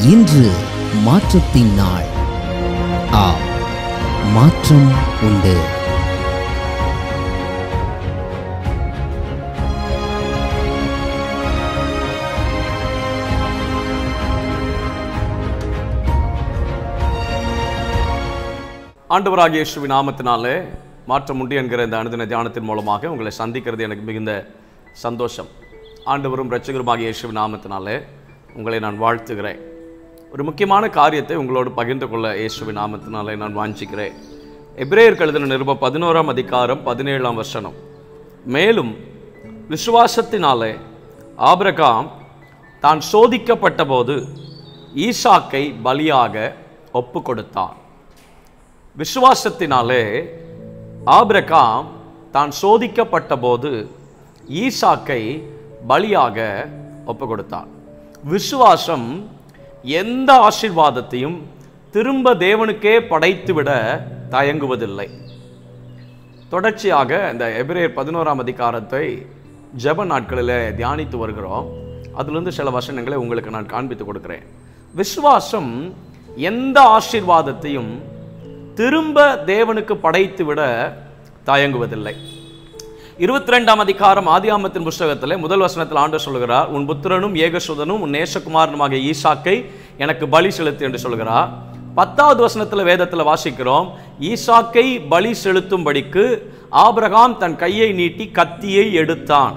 இன்று மாற்றத்தின் நாள் ஆ மாற்றம் உண்டு ஆண்டவராகிய இயேசுவின் நாமத்தினாலே மாற்றம் உண்டு என்கிற இந்த அனுதின தியானத்தின் மூலமாக உங்களை சந்திக்கிறது எனக்கு மிகுந்த சந்தோஷம் ஆண்டவரும் இரட்சகருமாகிய இயேசுவின் நாமத்தினாலே உங்களை நான் வாழ்த்துகிறேன் ஒரு முக்கியமான காரியத்தை உங்களோடு பகிர்ந்து கொள்ள இயேசுவின் நாமத்தினாலே நான் வாஞ்சிக்கிறேன் எபிரேயர் எழுதின நிருபம் பதினோராம் அதிகாரம் பதினேழாம் வசனம் மேலும் விசுவாசத்தினாலே ஆபிரகாம் தான் சோதிக்கப்பட்ட போது ஈசாக்கை பலியாக ஒப்பு கொடுத்தான் விசுவாசத்தினாலே ஆபிரகாம் தான் சோதிக்கப்பட்ட போது ஈசாக்கை பலியாக ஒப்பு கொடுத்தான் விசுவாசம் எந்த ஆசீர்வாதத்தையும் திரும்ப தேவனுக்கே படைத்துவிட தயங்குவதில்லை தொடர்ச்சியாக இந்த எபிரேயர் பதினோராம் அதிகாரத்தை ஜெப நாட்களில் தியானித்து வருகிறோம் அதிலிருந்து சில வசனங்களை உங்களுக்கு நான் காண்பித்து கொடுக்கிறேன் விசுவாசம் எந்த ஆசீர்வாதத்தையும் திரும்ப தேவனுக்கு படைத்து விட தயங்குவதில்லை இருபத்தி ரெண்டாம் அதிகாரம் ஆதியாமத்தின் புஸ்தகத்தில் முதல் வசனத்தில் ஆண்டவர் சொல்கிறார் உன் புத்திரனும் ஏகசுதனும் உன் நேசகுமாரனுமாகிய ஈசாக்கை எனக்கு பலி செலுத்து என்று சொல்கிறார் பத்தாவது வசனத்தில் வேதத்தில் வாசிக்கிறோம் ஈசாக்கை பலி செலுத்தும்படிக்கு ஆபிரகாம் தன் கையை நீட்டி கத்தியை எடுத்தான்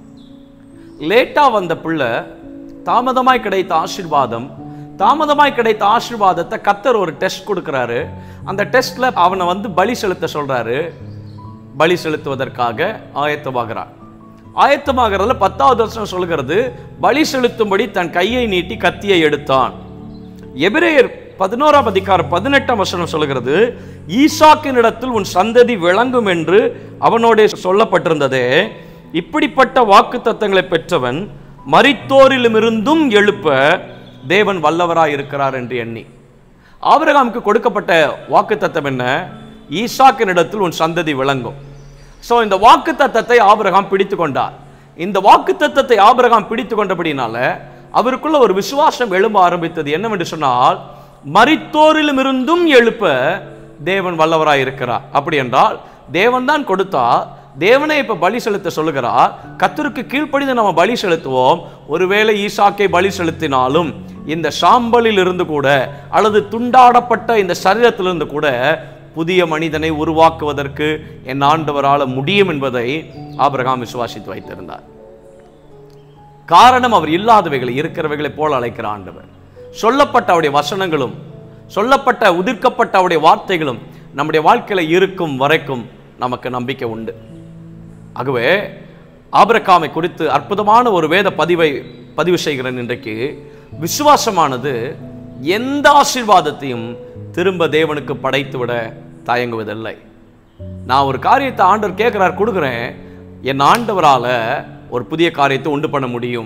லேட்டா வந்த பிள்ளை தாமதமாய் கிடைத்த ஆசீர்வாதம் தாமதமாய் கிடைத்த ஆசீர்வாதத்தை கத்தர் ஒரு டெஸ்ட் கொடுக்குறாரு அந்த டெஸ்ட்ல அவனை வந்து பலி செலுத்த சொல்றாரு பலி செலுத்துவதற்காக ஆயத்தமாகிறான் ஆயத்தமாகிறதுல பத்தாவது வருஷம் சொல்கிறது பலி செலுத்தும்படி தன் கையை நீட்டி கத்தியை எடுத்தான் எபிரேயர் பதினோராம் அதிகாரம் பதினெட்டாம் வசனம் சொல்கிறது ஈசாக்கினிடத்தில் உன் சந்ததி விளங்கும் என்று அவனோட சொல்லப்பட்டிருந்ததே இப்படிப்பட்ட வாக்கு தத்தங்களை பெற்றவன் மரித்தோரிலுமிருந்தும் எழுப்ப தேவன் வல்லவராய் இருக்கிறார் என்று எண்ணி ஆபிரகாமுக்கு கொடுக்கப்பட்ட வாக்கு தத்தம் என்ன ஈசாக்கினிடத்தில் உன் சந்ததி விளங்கும் ஸோ இந்த வாக்கு தத்தத்தை ஆபிரகாம் பிடித்து கொண்டார் இந்த வாக்கு தத்தத்தை ஆபிரகாம் பிடித்து கொண்டபடினால அவருக்குள்ள ஒரு விசுவாசம் எழும்ப ஆரம்பித்தது என்னவென்று சொன்னால் மரித்தோரிலும் இருந்தும் எழுப்ப தேவன் வல்லவராய் இருக்கிறார் அப்படி என்றால் தேவன் தான் கொடுத்தா தேவனை இப்ப பலி செலுத்த சொல்லுகிறார் கத்தருக்கு கீழ்ப்படிந்து நம்ம பலி செலுத்துவோம் ஒருவேளை ஈசாக்கை பலி செலுத்தினாலும் இந்த சாம்பலில் இருந்து கூட அல்லது துண்டாடப்பட்ட இந்த சரீரத்திலிருந்து கூட புதிய மனிதனை உருவாக்குவதற்கு என் ஆண்டவரால் முடியும் என்பதை ஆபிரகாம் விசுவாசித்து வைத்திருந்தார் காரணம் அவர் இல்லாதவைகளை இருக்கிறவைகளை போல அழைக்கிற ஆண்டவர் சொல்லப்பட்ட அவருடைய வசனங்களும் சொல்லப்பட்ட உதிர்க்கப்பட்ட அவருடைய வார்த்தைகளும் நம்முடைய வாழ்க்கையில இருக்கும் வரைக்கும் நமக்கு நம்பிக்கை உண்டு ஆகவே ஆபிரகாமை குறித்து அற்புதமான ஒரு வேத பதிவை பதிவு செய்கிறேன் இன்றைக்கு விசுவாசமானது எந்த ஆசீர்வாதத்தையும் திரும்ப தேவனுக்கு படைத்து விட தயங்குவதில்லை நான் ஒரு காரியத்தை ஆண்டவர் கேட்கிறார் கொடுக்குறேன் என் ஆண்டவரால ஒரு புதிய காரியத்தை உண்டு பண்ண முடியும்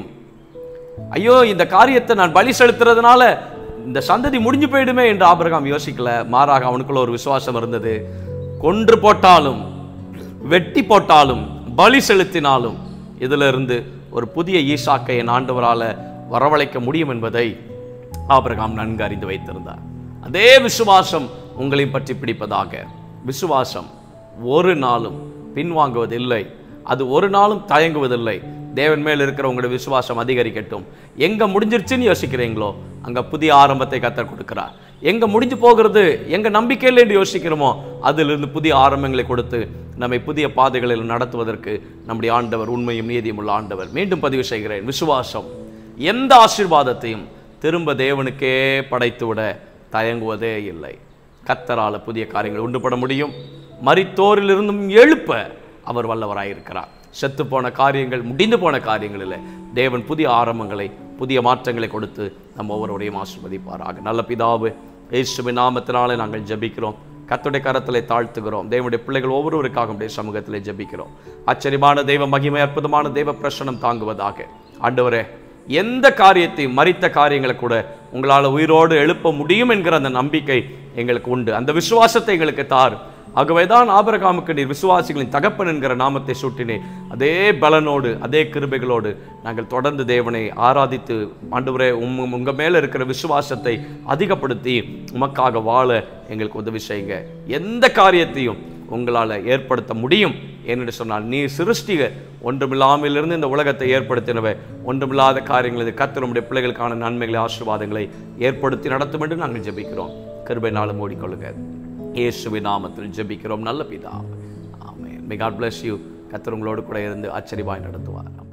ஐயோ இந்த காரியத்தை நான் பலி செலுத்துறதுனால இந்த சந்ததி முடிஞ்சு போயிடுமே என்று ஆபிரகாம் யோசிக்கல மாறாக அவனுக்குள்ள ஒரு விசுவாசம் இருந்தது கொன்று போட்டாலும் வெட்டி போட்டாலும் பலி செலுத்தினாலும் இதுல இருந்து ஒரு புதிய ஈசாக்கை என் ஆண்டவரால வரவழைக்க முடியும் என்பதை ஆபிரகாம் நன்கு அறிந்து வைத்திருந்தார் அதே விசுவாசம் உங்களையும் பற்றி பிடிப்பதாக விசுவாசம் ஒரு நாளும் பின்வாங்குவதில்லை அது ஒரு நாளும் தயங்குவதில்லை தேவன் மேல் இருக்கிற உங்களுடைய விசுவாசம் அதிகரிக்கட்டும் எங்க முடிஞ்சிருச்சுன்னு யோசிக்கிறீங்களோ அங்க புதிய ஆரம்பத்தை கத்தர் கொடுக்கிறார் எங்க முடிஞ்சு போகிறது எங்க நம்பிக்கையில் என்று யோசிக்கிறோமோ அதிலிருந்து புதிய ஆரம்பங்களை கொடுத்து நம்மை புதிய பாதைகளில் நடத்துவதற்கு நம்முடைய ஆண்டவர் உண்மையும் நீதியும் உள்ள ஆண்டவர் மீண்டும் பதிவு செய்கிறேன் விசுவாசம் எந்த ஆசீர்வாதத்தையும் திரும்ப தேவனுக்கே படைத்துவிட தயங்குவதே இல்லை கத்தரால புதிய காரியங்கள் உண்டு பண்ண முடியும் மரித்தோரிலிருந்தும் எழுப்ப அவர் வல்லவராயிருக்கிறார் செத்து போன காரியங்கள் முடிந்து போன காரியங்களில் தேவன் புதிய ஆரம்பங்களை புதிய மாற்றங்களை கொடுத்து நம்ம ஒவ்வொருவரையும் ஆசிர்வதிப்பாராக நல்ல பிதாவு இயேசுவின் நாமத்தினாலே நாங்கள் ஜெபிக்கிறோம் கத்துடைய கரத்திலே தாழ்த்துகிறோம் தேவனுடைய பிள்ளைகள் ஒவ்வொருவருக்காக உடைய சமூகத்திலே ஜெபிக்கிறோம் ஆச்சரியமான தெய்வ மகிமை அற்புதமான தெய்வ பிரசனம் தாங்குவதாக ஆண்டவரே எந்த காரியத்தையும் மறித்த காரியங்களை கூட உங்களால் உயிரோடு எழுப்ப முடியும் என்கிற அந்த நம்பிக்கை எங்களுக்கு உண்டு அந்த விசுவாசத்தை எங்களுக்கு தார் ஆகவேதான் ஆபிரகாமுக்கு நீர் விசுவாசிகளின் தகப்பன் என்கிற நாமத்தை சூட்டினே அதே பலனோடு அதே கிருபைகளோடு நாங்கள் தொடர்ந்து தேவனை ஆராதித்து ஆண்டவரே உம் உங்க மேல இருக்கிற விசுவாசத்தை அதிகப்படுத்தி உமக்காக வாழ எங்களுக்கு உதவி செய்யுங்க எந்த காரியத்தையும் உங்களால் ஏற்படுத்த முடியும் என்று சொன்னால் நீ சிருஷ்டிக ஒன்றுமில்லாமலிருந்து இந்த உலகத்தை ஏற்படுத்தினவை ஒன்றுமில்லாத காரியங்களை கத்து நம்முடைய பிள்ளைகளுக்கான நன்மைகளை ஆசீர்வாதங்களை ஏற்படுத்தி நடத்தும் என்று நாங்கள் ஜெபிக்கிறோம் கிருபை நாளும் ஓடிக்கொள்ளுங்க இயேசுவின் நாமத்தில் ஜெபிக்கிறோம் நல்ல பிதா ஆமென் மே காட் bless யூ கத்தர் உங்களோடு கூட இருந்து ஆச்சரியமாய் நடத்துவார்